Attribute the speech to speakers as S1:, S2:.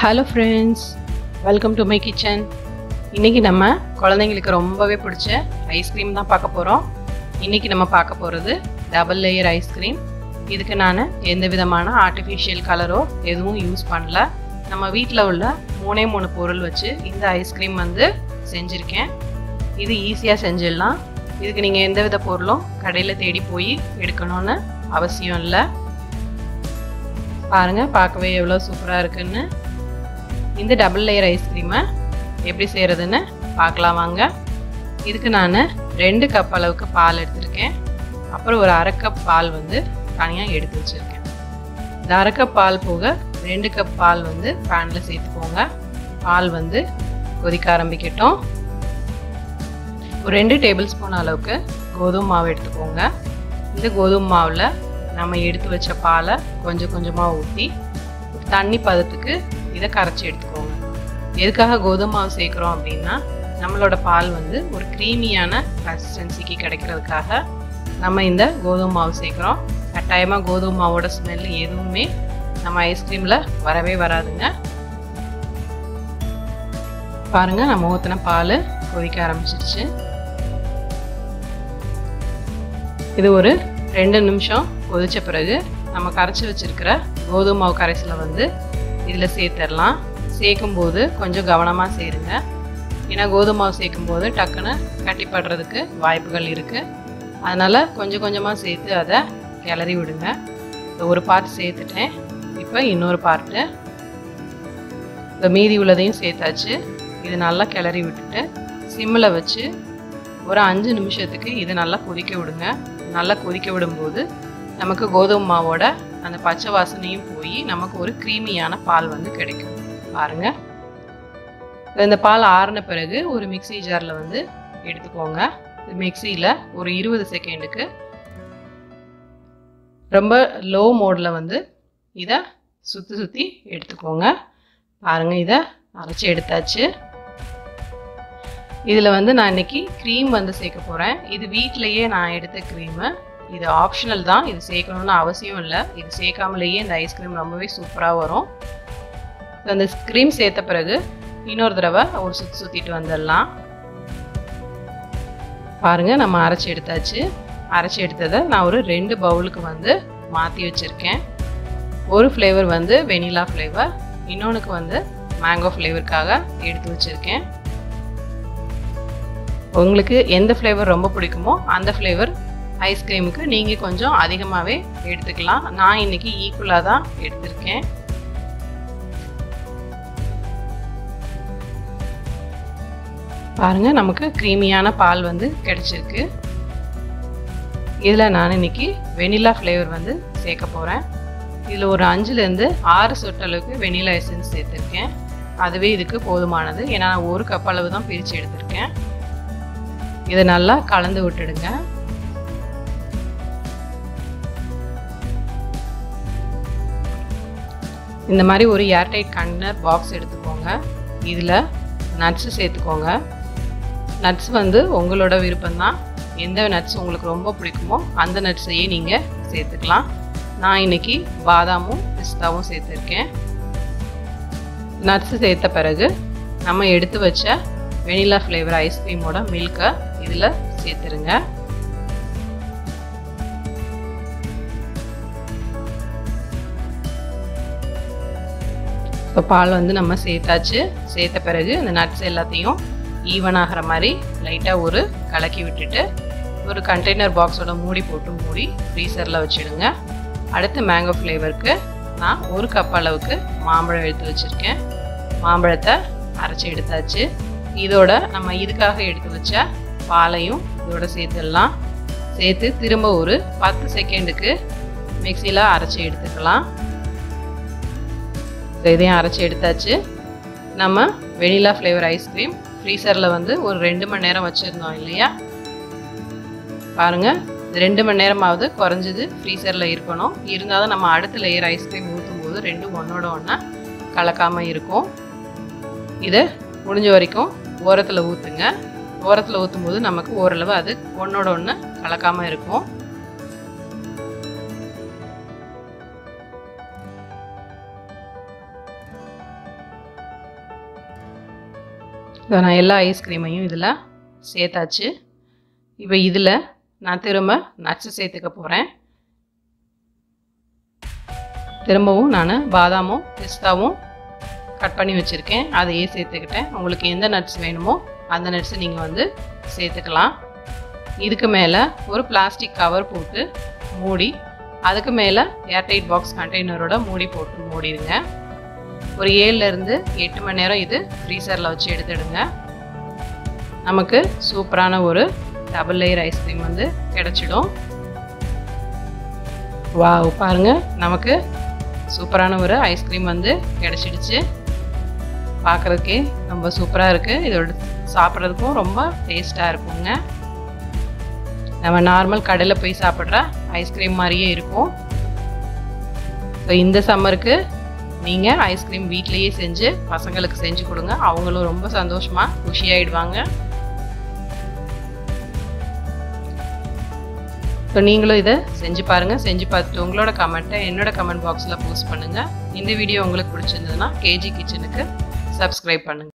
S1: hello friends welcome to my kitchen இன்றைக்கி நம்ம குழந்தைங்களுக்கு ரொம்பவே பிடிச்ச ஐஸ்கிரீம் தான் பார்க்க போகிறோம் இன்றைக்கி நம்ம பார்க்க போகிறது டபுள் லேயர் ஐஸ்கிரீம் இதுக்கு நான் எந்த விதமான ஆர்டிஃபிஷியல் கலரோ எதுவும் யூஸ் பண்ணல நம்ம வீட்டில் உள்ள மூணே மூணு பொருள் வச்சு இந்த ஐஸ்கிரீம் வந்து செஞ்சுருக்கேன் இது ஈஸியாக செஞ்சிடலாம் இதுக்கு நீங்கள் எந்த வித பொருளும் கடையில் தேடி போய் எடுக்கணும்னு அவசியம் இல்லை பாருங்கள் பார்க்கவே எவ்வளோ சூப்பராக இருக்குன்னு இந்த டபுள் லேயர் ஐஸ்கிரீமை எப்படி செய்கிறதுன்னு பார்க்கலாம் வாங்க இதுக்கு நான் ரெண்டு கப் அளவுக்கு பால் எடுத்திருக்கேன் அப்புறம் ஒரு அரை கப் பால் வந்து தனியாக எடுத்து வச்சுருக்கேன் இந்த அரை கப் பால் போக ரெண்டு கப் பால் வந்து பேனில் சேர்த்துக்கோங்க பால் வந்து கொதிக்க ஆரம்பிக்கட்டும் ஒரு ரெண்டு டேபிள் ஸ்பூன் அளவுக்கு கோதுமை மாவு எடுத்துக்கோங்க இந்த கோதுமை மாவில் நம்ம எடுத்து வச்ச பாலை கொஞ்சம் கொஞ்சமாக ஊற்றி தண்ணி பதத்துக்கு இதை கரைச்சி எடுத்துக்கோங்க எதுக்காக கோதுமை மாவு சேர்க்குறோம் அப்படின்னா நம்மளோட பால் வந்து ஒரு க்ரீமியான கன்சிஸ்டன்சிக்கு கிடைக்கிறதுக்காக நம்ம இந்த கோதுமை மாவு சேர்க்குறோம் கட்டாயமாக கோதுமை மாவோட ஸ்மெல் எதுவுமே நம்ம ஐஸ்கிரீமில் வரவே வராதுங்க பாருங்கள் நம்ம ஊற்றின பால் கொதிக்க ஆரம்பிச்சிருச்சு இது ஒரு ரெண்டு நிமிஷம் கொதிச்ச பிறகு நம்ம கரைச்சி வச்சுருக்கிற கோதுமை மாவு கரைசலை வந்து இதில் சேர்த்துடலாம் சேர்க்கும்போது கொஞ்சம் கவனமாக சேருங்க ஏன்னா கோதுமை மாவு சேர்க்கும்போது டக்குன்னு கட்டிப்படுறதுக்கு வாய்ப்புகள் இருக்குது அதனால் கொஞ்சம் கொஞ்சமாக சேர்த்து அதை கிளறி விடுங்க ஒரு பார்ட் சேர்த்துட்டேன் இப்போ இன்னொரு பார்ட்டு இப்போ மீதி உள்ளதையும் சேர்த்தாச்சு இது நல்லா கிளறி விட்டுட்டு சிம்மில் வச்சு ஒரு அஞ்சு நிமிஷத்துக்கு இது நல்லா கொதிக்க விடுங்க நல்லா கொதிக்க விடும்போது நமக்கு கோதுமை மாவோட அந்த பச்சை வாசனையும் போய் நமக்கு ஒரு க்ரீமியான பால் வந்து கிடைக்கும் பாருங்க இந்த பால் ஆறின பிறகு ஒரு மிக்சி ஜாரில் வந்து எடுத்துக்கோங்க மிக்சியில் ஒரு இருபது செகண்டுக்கு ரொம்ப லோ மோடில் வந்து இதை சுற்றி சுற்றி எடுத்துக்கோங்க பாருங்கள் இதை அரைச்சி எடுத்தாச்சு இதில் வந்து நான் இன்னைக்கு க்ரீம் வந்து சேர்க்க போகிறேன் இது வீட்டிலையே நான் எடுத்த க்ரீமு இது ஆப்ஷனல் தான் இது சேர்க்கணும்னு அவசியம் இல்லை இது சேர்க்காமலேயே இந்த ஐஸ்கிரீம் ரொம்பவே சூப்பராக வரும் அந்த க்ரீம் சேர்த்த பிறகு இன்னொரு தடவை ஒரு சுற்றி சுற்றிட்டு வந்துடலாம் பாருங்கள் நம்ம அரைச்சி எடுத்தாச்சு அரைச்சி எடுத்ததை நான் ஒரு ரெண்டு பவுலுக்கு வந்து மாற்றி வச்சுருக்கேன் ஒரு ஃப்ளேவர் வந்து வெனிலா ஃப்ளேவர் இன்னொன்றுக்கு வந்து மேங்கோ ஃப்ளேவருக்காக எடுத்து வச்சுருக்கேன் உங்களுக்கு எந்த ஃப்ளேவர் ரொம்ப பிடிக்குமோ அந்த ஃப்ளேவர் ஐஸ்கிரீமுக்கு நீங்கள் கொஞ்சம் அதிகமாகவே எடுத்துக்கலாம் நான் இன்னைக்கு ஈக்குவலாக தான் எடுத்திருக்கேன் பாருங்கள் நமக்கு க்ரீமியான பால் வந்து கிடைச்சிருக்கு இதில் நான் இன்னைக்கு வெனிலா ஃப்ளேவர் வந்து சேர்க்க போகிறேன் இதில் ஒரு அஞ்சுலேருந்து ஆறு சொட்டு அளவுக்கு வெனிலா எசன்ஸ் சேர்த்துருக்கேன் அதுவே இதுக்கு போதுமானது ஏன்னா நான் ஒரு கப் அளவு தான் பிரித்து எடுத்திருக்கேன் இதை நல்லா கலந்து விட்டுடுங்க இந்த மாதிரி ஒரு ஏர்டைட் கண்டனர் பாக்ஸ் எடுத்துக்கோங்க இதில் நட்ஸு சேர்த்துக்கோங்க நட்ஸ் வந்து உங்களோட விருப்பம்தான் எந்த நட்ஸ் உங்களுக்கு ரொம்ப பிடிக்குமோ அந்த நட்ஸையே நீங்கள் சேர்த்துக்கலாம் நான் இன்னைக்கு பாதாமும் பிஸ்தாவும் சேர்த்துருக்கேன் நட்ஸு சேர்த்த பிறகு நம்ம எடுத்து வச்ச வெனிலா ஃப்ளேவர் ஐஸ்கிரீமோட மில்கை இதில் சேர்த்துருங்க இப்போ பால் வந்து நம்ம சேர்த்தாச்சு சேர்த்த பிறகு இந்த நட்ஸ் எல்லாத்தையும் ஈவன் ஆகிற மாதிரி லைட்டாக ஒரு கலக்கி விட்டுட்டு ஒரு கண்டெய்னர் பாக்ஸோட மூடி போட்டு மூடி ஃப்ரீசரில் வச்சுடுங்க அடுத்து மேங்கோ ஃப்ளேவருக்கு நான் ஒரு கப் அளவுக்கு மாம்பழம் எடுத்து வச்சுருக்கேன் மாம்பழத்தை அரைச்சி எடுத்தாச்சு இதோட நம்ம இதுக்காக எடுத்து வச்ச பாலையும் இதோட சேர்த்துடலாம் சேர்த்து திரும்ப ஒரு பத்து செகண்டுக்கு மிக்சியில் அரைச்சி எடுத்துக்கலாம் இதையும் அரைச்சி எடுத்தாச்சு நம்ம வெனிலா ஃப்ளேவர் ஐஸ்கிரீம் ஃப்ரீசரில் வந்து ஒரு ரெண்டு மணி நேரம் வச்சுருந்தோம் இல்லையா பாருங்கள் ரெண்டு மணி நேரமாவது குறைஞ்சது ஃப்ரீசரில் இருக்கணும் இருந்தால் தான் நம்ம அடுத்த லேயர் ஐஸ்கிரீம் ஊற்றும் போது ரெண்டும் ஒன்றோட ஒன்றா கலக்காமல் இருக்கும் இதை முடிஞ்ச வரைக்கும் ஓரத்தில் ஊற்றுங்க ஓரத்தில் ஊற்றும் போது நமக்கு ஓரளவு அது ஒன்றோட ஒன்று கலக்காமல் இருக்கும் ஸோ நான் எல்லா ஐஸ்கிரீமையும் இதில் சேர்த்தாச்சு இப்போ இதில் நான் திரும்ப நட்ஸு சேர்த்துக்க போகிறேன் திரும்பவும் நான் பாதாமும் பிஸ்தாவும் கட் பண்ணி வச்சுருக்கேன் அதையே சேர்த்துக்கிட்டேன் உங்களுக்கு எந்த நட்ஸ் வேணுமோ அந்த நட்ஸை நீங்கள் வந்து சேர்த்துக்கலாம் இதுக்கு மேலே ஒரு பிளாஸ்டிக் கவர் போட்டு மூடி அதுக்கு மேலே ஏர்டைட் பாக்ஸ் கண்டெய்னரோட மூடி போட்டு மூடிடுங்க ஒரு ஏழுலேருந்து எட்டு மணி நேரம் இது ஃப்ரீசரில் வச்சு எடுத்துடுங்க நமக்கு சூப்பரான ஒரு டபுள் லேயர் ஐஸ்கிரீம் வந்து கிடச்சிடும் வா பாருங்க நமக்கு சூப்பரான ஒரு ஐஸ்கிரீம் வந்து கிடச்சிடுச்சு பார்க்குறதுக்கே ரொம்ப சூப்பராக இருக்குது இதோட சாப்பிட்றதுக்கும் ரொம்ப டேஸ்ட்டாக இருக்குங்க நம்ம நார்மல் கடையில் போய் சாப்பிட்ற ஐஸ்கிரீம் மாதிரியே இருக்கும் ஸோ இந்த சம்மருக்கு நீங்கள் ஐஸ்கிரீம் வீட்லேயே செஞ்சு பசங்களுக்கு செஞ்சு கொடுங்க அவங்களும் ரொம்ப சந்தோஷமாக குஷியாயிடுவாங்க ஸோ நீங்களும் இதை செஞ்சு பாருங்கள் செஞ்சு பார்த்துட்டு உங்களோட கமெண்ட்டை என்னோட கமெண்ட் பாக்ஸில் போஸ்ட் பண்ணுங்கள் இந்த வீடியோ உங்களுக்கு பிடிச்சிருந்ததுன்னா கேஜி கிச்சனுக்கு சப்ஸ்கிரைப் பண்ணுங்கள்